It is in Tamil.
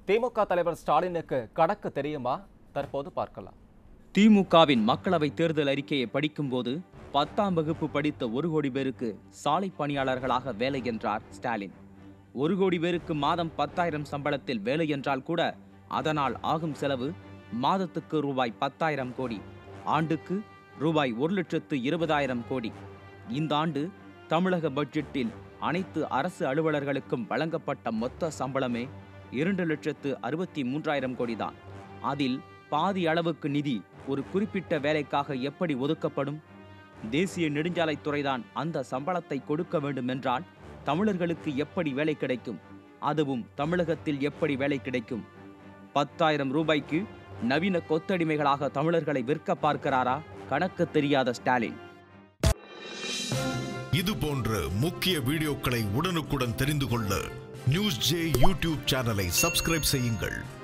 திமுக தலைவர் ஸ்டாலினுக்கு கணக்கு தெரியுமா தற்போது பார்க்கலாம் திமுகவின் மக்களவை தேர்தல் அறிக்கையை படிக்கும்போது பத்தாம் வகுப்பு படித்த ஒரு கோடி பேருக்கு சாலை பணியாளர்களாக வேலை என்றார் ஸ்டாலின் ஒரு கோடி பேருக்கு மாதம் பத்தாயிரம் சம்பளத்தில் வேலை என்றால் கூட அதனால் ஆகும் செலவு மாதத்துக்கு ரூபாய் பத்தாயிரம் கோடி ஆண்டுக்கு ரூபாய் ஒரு லட்சத்து இருபதாயிரம் கோடி இந்த ஆண்டு தமிழக பட்ஜெட்டில் அனைத்து அரசு அலுவலர்களுக்கும் வழங்கப்பட்ட மொத்த சம்பளமே இரண்டு லட்சத்து அறுபத்தி மூன்றாயிரம் கோடிதான் அதில் பாதி அளவுக்கு நிதி ஒரு குறிப்பிட்ட வேலைக்காக எப்படி ஒதுக்கப்படும் தேசிய நெடுஞ்சாலைத்துறைதான் அந்த சம்பளத்தை கொடுக்க வேண்டும் என்றால் தமிழர்களுக்கு எப்படி வேலை கிடைக்கும் அதுவும் தமிழகத்தில் எப்படி வேலை கிடைக்கும் பத்தாயிரம் ரூபாய்க்கு நவீன கொத்தடிமைகளாக தமிழர்களை விற்க பார்க்கிறாரா கணக்கு தெரியாத ஸ்டாலின் இது போன்ற முக்கிய வீடியோக்களை உடனுக்குடன் தெரிந்து கொள்ள நியூஸ் ஜே யூடியூப் சேனலை சப்ஸ்கிரைப் செய்யுங்கள்